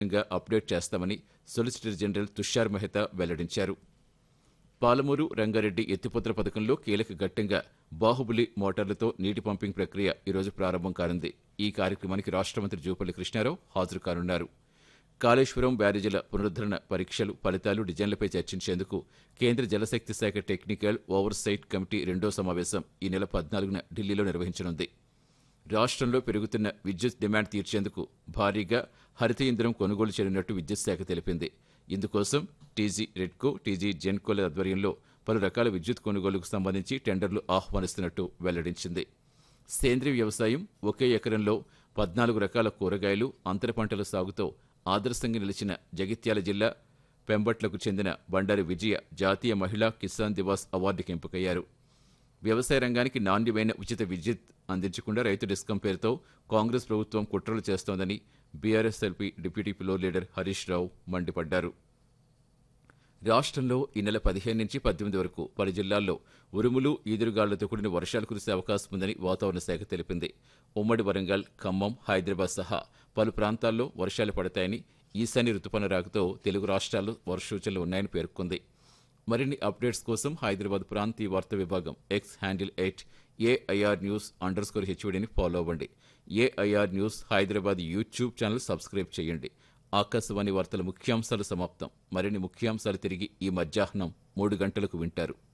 గా అప్డేట్ చేస్తామని solicitor general Tushar Mehta వెల్లడించారు పాలమూరు రంగారెడ్డి ఎత్తిపోతల పథకంలో కీలక ఘట్టంగా బాహుబలి మోటార్లతో నీటి పంపింగ్ ప్రక్రియ ఈరోజు ప్రారంభం కానుంది ఈ కార్యక్రమానికి రాష్ట్ర మంత్రి జూపల్లి కృష్ణారావు హాజరు కానున్నారు కాళేశ్వరం బ్యారేజీల పునరుద్ధరణ పరీక్షలు ఫలితాలు డిజైన్లపై చర్చించేందుకు కేంద్ర జలశక్తి శాఖ టెక్నికల్ ఓవర్సైట్ కమిటీ రెండో సమావేశం ఈ నెల పద్నాలుగున ఢిల్లీలో నిర్వహించనుంది రాష్ట్రంలో పెరుగుతున్న విద్యుత్ డిమాండ్ తీర్చేందుకు భారీగా హరిత ఇంధనం కొనుగోలు చేయనున్నట్టు విద్యుత్ శాఖ తెలిపింది ఇందుకోసం టీజీ రెడ్కో టీజీ జెన్కోల ఆధ్వర్యంలో పలు రకాల విద్యుత్ కొనుగోలుకు సంబంధించి టెండర్లు ఆహ్వానిస్తున్నట్టు వెల్లడించింది సేంద్రీయ వ్యవసాయం ఒకే ఎకరంలో పద్నాలుగు రకాల కూరగాయలు అంతర పంటల సాగుతో ఆదర్శంగా నిలిచిన జగిత్యాల జిల్లా పెంబట్లకు చెందిన బండారి విజయ జాతీయ మహిళా కిసాన్ దివాస్ అవార్డుకి ఎంపికయ్యారు వ్యవసాయ రంగానికి నాణ్యమైన ఉచిత విద్యుత్ అందించకుండా రైతు డిస్కం పేరుతో కాంగ్రెస్ ప్రభుత్వం కుట్రలు చేస్తోందని BRS LP deputy floor leader Harish Rao మండిపడ్డారు రాష్ట్రంలో ఈ నెల పదిహేను నుంచి పద్దెనిమిది వరకు పలు జిల్లాల్లో ఉరుములు ఈదురుగాళ్లతో కూడిన వర్షాలు కురిసే అవకాశం ఉందని వాతావరణ శాఖ తెలిపింది ఉమ్మడి వరంగల్ ఖమ్మం హైదరాబాద్ సహా పలు ప్రాంతాల్లో వర్షాలు పడతాయని ఈశాన్య రుతుపవన రాకతో తెలుగు రాష్ట్రాల్లో వర్షసూచనలు ఉన్నాయని పేర్కొంది మరిన్ని అప్డేట్స్ కోసం హైదరాబాద్ ప్రాంతీయ వార్తా విభాగం X handle at AIR news underscore హెచ్వీడీని ఫాలో అవ్వండి AIR news Hyderabad YouTube channel subscribe చేయండి ఆకాశవాణి వార్తల ముఖ్యాంశాలు సమాప్తం మరిన్ని ముఖ్యాంశాలు తిరిగి ఈ మధ్యాహ్నం మూడు గంటలకు వింటారు